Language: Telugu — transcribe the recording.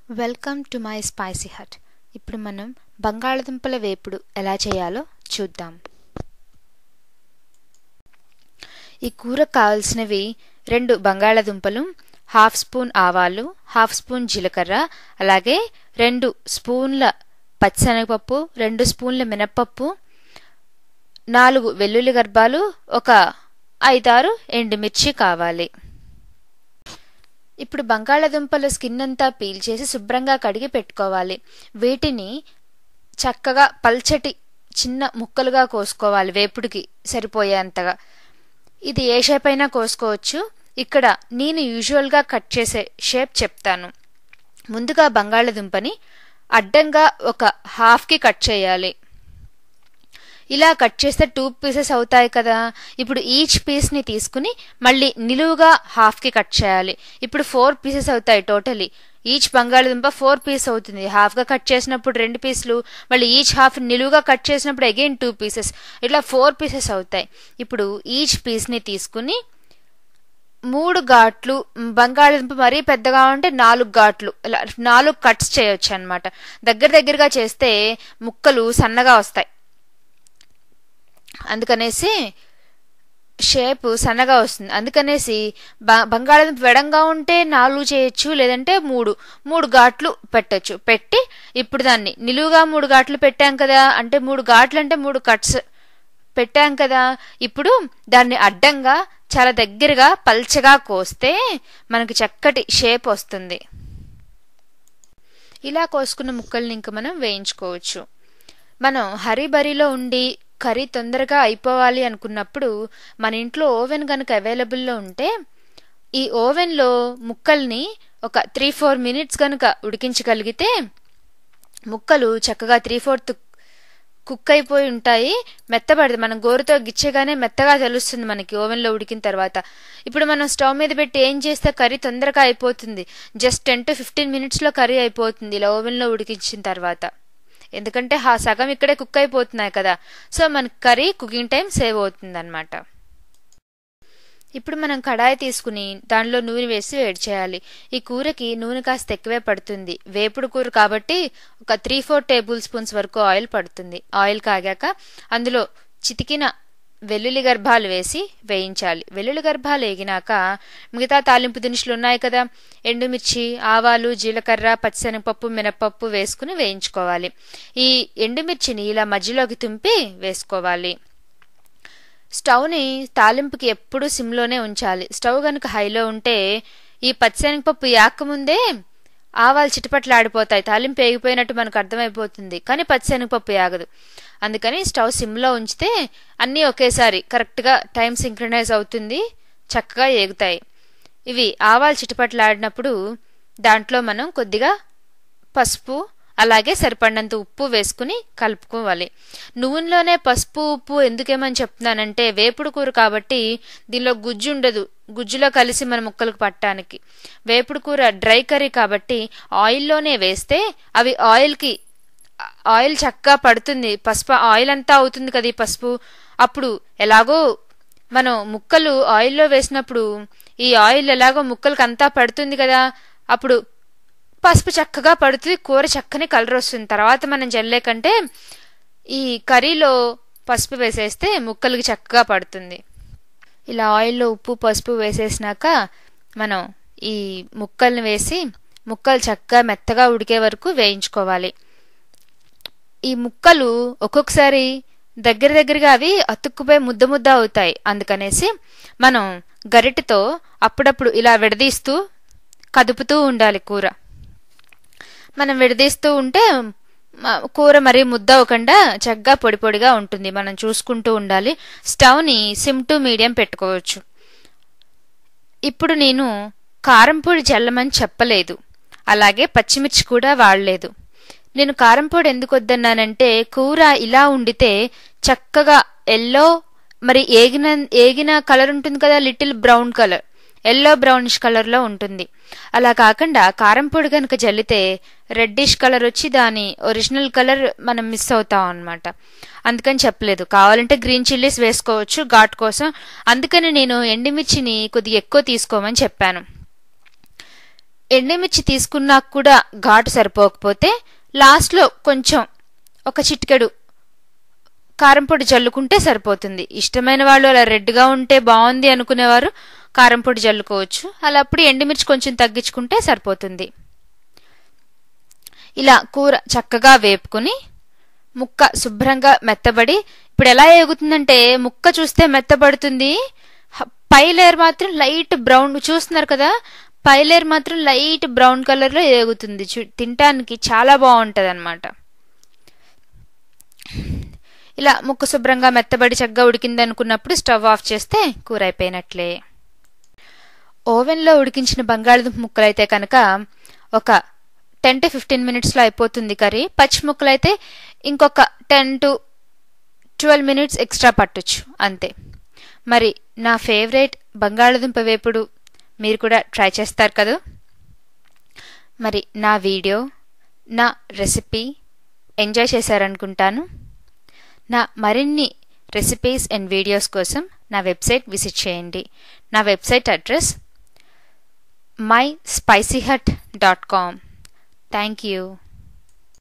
welcome to my spicy hut ఇప్పుడు మనం బంగాళదుంపల వేపుడు ఎలా చేయాలో చూద్దాం ఈ కూరకు కావాల్సినవి రెండు బంగాళదుంపలు హాఫ్ స్పూన్ ఆవాలు హాఫ్ స్పూన్ జీలకర్ర అలాగే రెండు స్పూన్ల పచ్చిశనగపప్పు రెండు స్పూన్ల మినప్పప్పు నాలుగు వెల్లుల్లి గర్భాలు ఒక ఐదారు ఎండుమిర్చి కావాలి ఇప్పుడు బంగాళదుంపల స్కిన్ అంతా పీల్ చేసి శుభ్రంగా కడిగి పెట్టుకోవాలి వీటిని చక్కగా పల్చటి చిన్న ముక్కలుగా కోసుకోవాలి వేపుడికి సరిపోయేంతగా ఇది ఏ షేప్ అయినా కోసుకోవచ్చు ఇక్కడ నేను యూజువల్గా కట్ చేసే షేప్ చెప్తాను ముందుగా బంగాళదుంపని అడ్డంగా ఒక హాఫ్కి కట్ చేయాలి ఇలా కట్ చేస్తే టూ పీసెస్ అవుతాయి కదా ఇప్పుడు ఈచ్ పీస్ని తీసుకుని మళ్ళీ నిలువుగా హాఫ్కి కట్ చేయాలి ఇప్పుడు ఫోర్ పీసెస్ అవుతాయి టోటలీ ఈచ్ బంగాళదుంప ఫోర్ పీస్ అవుతుంది హాఫ్గా కట్ చేసినప్పుడు రెండు పీసులు మళ్ళీ ఈచ్ హాఫ్ నిలువుగా కట్ చేసినప్పుడు అగైన్ టూ పీసెస్ ఇట్లా ఫోర్ పీసెస్ అవుతాయి ఇప్పుడు ఈచ్ పీస్ని తీసుకుని మూడు ఘాట్లు బంగాళదుంప మరీ పెద్దగా ఉంటే నాలుగు ఘాట్లు ఇలా నాలుగు కట్స్ చేయొచ్చు అనమాట దగ్గర దగ్గరగా చేస్తే ముక్కలు సన్నగా వస్తాయి అందుకనేసి షేప్ సన్నగా వస్తుంది అందుకనేసి బంగాళదుంప వెడంగా ఉంటే నాలుగు చేయొచ్చు లేదంటే మూడు మూడు ఘాట్లు పెట్టచ్చు పెట్టి ఇప్పుడు దాన్ని నిలువుగా మూడు ఘాట్లు పెట్టాం కదా అంటే మూడు ఘాట్లు అంటే మూడు కట్స్ పెట్టాం కదా ఇప్పుడు దాన్ని అడ్డంగా చాలా దగ్గరగా పల్చగా కోస్తే మనకి చక్కటి షేప్ వస్తుంది ఇలా కోసుకున్న ముక్కల్ని ఇంక మనం వేయించుకోవచ్చు మనం హరిబరిలో ఉండి కర్రీ తొందరగా అయిపోవాలి అనుకున్నప్పుడు మన ఇంట్లో ఓవెన్ కనుక అవైలబుల్లో ఉంటే ఈ ఓవెన్లో ముక్కల్ని ఒక త్రీ ఫోర్ మినిట్స్ కనుక ఉడికించగలిగితే ముక్కలు చక్కగా త్రీ ఫోర్త్ కుక్ అయిపోయి ఉంటాయి మెత్తబడదు మనం గోరుతో గిచ్చగానే మెత్తగా తెలుస్తుంది మనకి ఓవెన్లో ఉడికిన తర్వాత ఇప్పుడు మనం స్టవ్ మీద పెట్టి ఏం చేస్తే కర్రీ తొందరగా అయిపోతుంది జస్ట్ టెన్ టు ఫిఫ్టీన్ మినిట్స్లో కర్రీ అయిపోతుంది ఇలా ఓవెన్లో ఉడికించిన తర్వాత ఎందుకంటే ఆ సగం ఇక్కడే కుక్ అయిపోతున్నాయి కదా సో మనకి కర్రీ కుకింగ్ టైం సేవ్ అవుతుంది అనమాట ఇప్పుడు మనం కడాయి తీసుకుని దానిలో నూనె వేసి వేడి చేయాలి ఈ కూరకి నూనె కాస్త ఎక్కువే పడుతుంది వేపుడు కూర కాబట్టి ఒక త్రీ ఫోర్ టేబుల్ స్పూన్స్ వరకు ఆయిల్ పడుతుంది ఆయిల్ కాగాక అందులో చితికిన వెల్లుల్లి గర్భాలు వేసి వేయించాలి వెల్లుల్లి గర్భాలు వేగినాక మిగతా తాలింపు దినుసులు ఉన్నాయి కదా ఎండుమిర్చి ఆవాలు జీలకర్ర పచ్చిశనగపప్పు మినపప్పు వేసుకుని వేయించుకోవాలి ఈ ఎండుమిర్చిని ఇలా మధ్యలోకి తుంపి వేసుకోవాలి స్టవ్ని తాలింపుకి ఎప్పుడూ సిమ్లోనే ఉంచాలి స్టవ్ కనుక హైలో ఉంటే ఈ పచ్చిశనగపప్పు యాకముందే ఆవాలు చిటపట్లు ఆడిపోతాయి తాలింపు వేగిపోయినట్టు మనకు అర్థమైపోతుంది కానీ పచ్చిశనగపప్పు యాగదు అందుకని స్టవ్ సిమ్లో ఉంచితే అన్నీ ఒకేసారి కరెక్ట్గా టైం సింక్రనైజ్ అవుతుంది చక్కగా ఏగుతాయి ఇవి ఆవాలు చిటపట్లాడినప్పుడు దాంట్లో మనం కొద్దిగా పసుపు అలాగే సరిపడినంత ఉప్పు వేసుకుని కలుపుకోవాలి నూనెలోనే పసుపు ఉప్పు ఎందుకేమని చెప్తున్నానంటే వేపుడు కూర కాబట్టి దీనిలో గుజ్జు ఉండదు గుజ్జులో కలిసి మన ముక్కలకు పట్టడానికి వేపుడు కూర డ్రై కర్రీ కాబట్టి ఆయిల్లోనే వేస్తే అవి ఆయిల్కి ఆయిల్ చక్కగా పడుతుంది పసుపు ఆయిల్ అంతా అవుతుంది కదా ఈ పసుపు అప్పుడు ఎలాగో మనం ముక్కలు ఆయిల్లో వేసినప్పుడు ఈ ఆయిల్ ఎలాగో ముక్కలకి అంతా పడుతుంది కదా అప్పుడు పసుపు చక్కగా పడుతుంది కూర చక్కని కలర్ వస్తుంది తర్వాత మనం జల్లే కంటే ఈ కర్రీలో పసుపు వేసేస్తే ముక్కలకి చక్కగా పడుతుంది ఇలా ఆయిల్లో ఉప్పు పసుపు వేసేసినాక మనం ఈ ముక్కల్ని వేసి ముక్కలు చక్కగా మెత్తగా ఉడికే వరకు వేయించుకోవాలి ఈ ముక్కలు ఒక్కొక్కసారి దగ్గర దగ్గరగా అవి అతుక్కుపోయి ముద్ద ముద్ద అవుతాయి అందుకనేసి మనం గరిటెతో అప్పుడప్పుడు ఇలా విడదీస్తూ కదుపుతూ ఉండాలి కూర మనం విడదీస్తూ ఉంటే కూర మరీ ముద్ద అవ్వకుండా చక్కగా పొడి పొడిగా ఉంటుంది మనం చూసుకుంటూ ఉండాలి స్టవ్ని సిమ్ టు మీడియం పెట్టుకోవచ్చు ఇప్పుడు నేను కారం పొడి చల్లమని చెప్పలేదు అలాగే పచ్చిమిర్చి కూడా వాడలేదు నేను కారం పొడి ఎందుకు వద్దన్నానంటే కూర ఇలా ఉండితే చక్కగా ఎల్లో మరి ఏగిన ఏగిన కలర్ ఉంటుంది కదా little brown colour yellow brownish కలర్లో ఉంటుంది అలా కాకుండా కారం పొడి కనుక జల్లితే రెడ్డిష్ కలర్ వచ్చి దాని ఒరిజినల్ కలర్ మనం మిస్ అవుతాం అనమాట అందుకని చెప్పలేదు కావాలంటే గ్రీన్ చిల్లీస్ వేసుకోవచ్చు ఘాట్ కోసం అందుకని నేను ఎండుమిర్చిని కొద్దిగా ఎక్కువ తీసుకోమని చెప్పాను ఎండుమిర్చి తీసుకున్నా కూడా ఘాటు సరిపోకపోతే లాస్ట్లో కొంచెం ఒక చిటికెడు కారం పొడి జల్లుకుంటే సరిపోతుంది ఇష్టమైన వాళ్ళు అలా రెడ్గా ఉంటే బాగుంది అనుకునేవారు కారం పొడి జల్లుకోవచ్చు అలా అప్పుడు ఎండుమిర్చి కొంచెం తగ్గించుకుంటే సరిపోతుంది ఇలా కూర చక్కగా వేపుకుని ముక్క శుభ్రంగా మెత్తబడి ఇప్పుడు ఎలా ఏగుతుందంటే ముక్క చూస్తే మెత్తబడుతుంది హ- పై లేయర్ మాత్రం లైట్ బ్రౌన్ చూస్తున్నారు కదా పై లేయర్ మాత్రం లైట్ బ్రౌన్ కలర్లో ఏగుతుంది చూ- తినటానికి చాలా బాగుంటుంది అనమాట ఇలా ముక్క శుభ్రంగా మెత్తబడి చక్కగా ఉడికింది అనుకున్నప్పుడు స్టవ్ ఆఫ్ చేస్తే కూర అయిపోయినట్లే ఓవెన్లో ఉడికించిన బంగాళదుంప ముక్కలైతే కనుక ఒక టెన్ టు ఫిఫ్టీన్ మినిట్స్లో అయిపోతుంది కర్రీ పచ్చి ముక్కలైతే ఇంకొక ten to twelve minutes extra పట్టొచ్చు అంతే మరి నా ఫేవరెట్ బంగాళదుంప వేపుడు మీరు కూడా ట్రై చేస్తారు కదా మరి నా వీడియో నా రెసిపీ ఎంజాయ్ చేశారనుకుంటాను నా మరిన్ని రెసిపీస్ అండ్ వీడియోస్ కోసం నా వెబ్సైట్ విజిట్ చేయండి నా website address my spicy hut dot com thank you